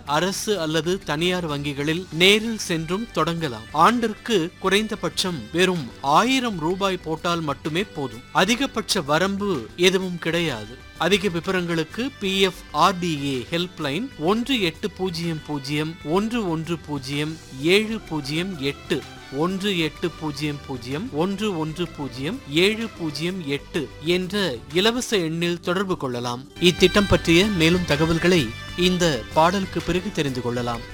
அரசு அல்லது தனியார் வங்கிகளில் நேரில் சென்றும் தொடங்கலாம் ஆண்டிற்கு குறைந்தபட்சம் வெறும் ஆயிரம் ரூபாய் போட்டால் மட்டுமே போதும் அதிகபட்ச வரம்பு எதுவும் கிடையாது அதிக விவரங்களுக்கு பி எஃப் ஆர்டிஏ ஹெல்ப்லைன் ஒன்று எட்டு பூஜ்ஜியம் பூஜ்ஜியம் ஒன்று ஒன்று பூஜ்ஜியம் ஏழு பூஜ்ஜியம் எட்டு ஒன்று எட்டு பூஜ்ஜியம் பூஜ்ஜியம் ஒன்று ஒன்று பூஜ்ஜியம் ஏழு பூஜ்ஜியம் எட்டு என்ற இலவச எண்ணில் தொடர்பு கொள்ளலாம் இத்திட்டம் பற்றிய மேலும் தகவல்களை இந்த பாடலுக்கு பிறகு தெரிந்து கொள்ளலாம்